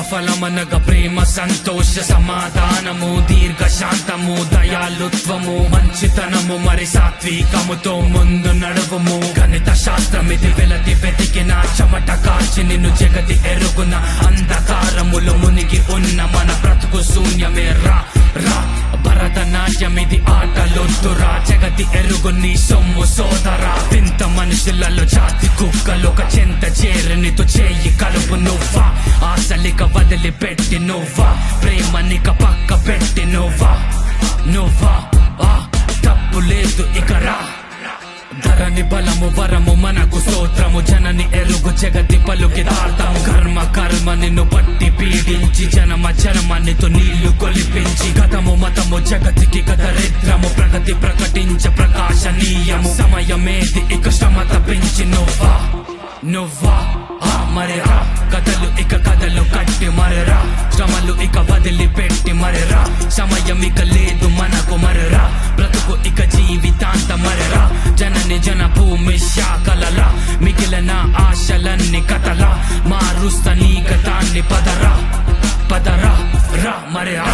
ఆత్మఫలమనగ ప్రేమ సంతోష సమాధానము దీర్ఘ శాంతము దయాలుత్వము మంచితనము మరి సాత్వికముతో ముందు నడువుము గణిత శాస్త్రం ఇది వెలతి వెతికిన చెమట కాచి నిన్ను జగతి ఎరుగున అంధకారములు మునిగి ఉన్న మన బ్రతుకు శూన్యమే రా రా భరతనాట్యం ఇది ఆటలొద్దురా జగతి ఎరుగు నీ సొమ్ము సోదరా వింత మనుషులలో జాతి కుక్కలు ఒక చెంత చేరనితో చేయి కలుపు నువ్వా ఆశలిక వదిలి పెట్టి నువ్వా ప్రేమనిక పక్క పెట్టి నువ్వా నువ్వా ఆ తప్పు లేదు ఇక రా ధరని బలము వరము మనకు స్తోత్రము జనని ఎరుగు జగతి పలుకి తార్థము కర్మ కర్మ నిన్ను పట్టి పీడించి జనమ చర్మనితో నీళ్లు కొలిపించి గతము మతము జగతికి గదరిద్రము ప్రగతి ప్రకటించ ప్రకాశనీయము సమయమేది ఇక శ్రమ తప్పించి నువ్వా నువ్వా ఆ మరిరా కథలు ఇక కథలు కట్టి మరరా శ్రమలు ఇక వదిలిపెట్టి మరరా సమయం ఇక లేదు మనకు మరరా బ్రతుకు ఇక జీవితాంత మరరా జనని జన భూమి శాఖలలా మిగిలిన ఆశలన్నీ కథలా మారుస్త నీ గతాన్ని పదరా పదరా రా మరరా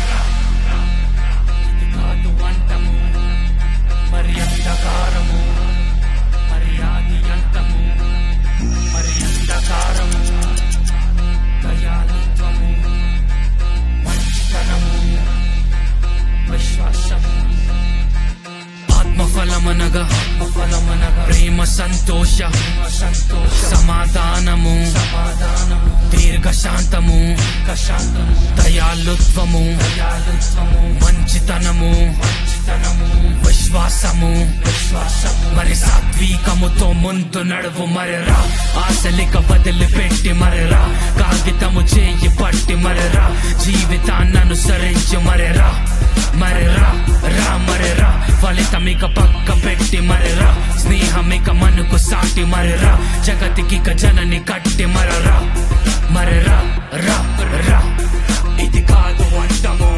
ఇది కాదు అంతము మరి అంధకారము మరి ఆది అంతము మరి అంధకారము దయాలుత్వము మంచితనము విశ్వాసము ఆత్మఫలమనగా ఆత్మఫలమనగా ప్రేమ సంతోష సంతోష సమాధానము సమాధానము దీర్ఘ శాంతము శాంతము దయాలుత్వము దయాలుత్వము మంచితనము మంచితనము విశ్వాసము విశ్వాసము మరి సాత్వికముతో ముందు నడువు మరరా ఆశలిక వదిలిపెట్టి మరరా కాగితము చేయి పట్టి మరరా జీవితాన్ని అనుసరించి మరరా మరరా రా మరరా ఫలితమిక పక్క పెట్టి మరరా స్నేహమిక మనకు సాటి మరరా జగతికి జనని కట్టి మరరా మరరా రా రా ఇది కాదు అంటము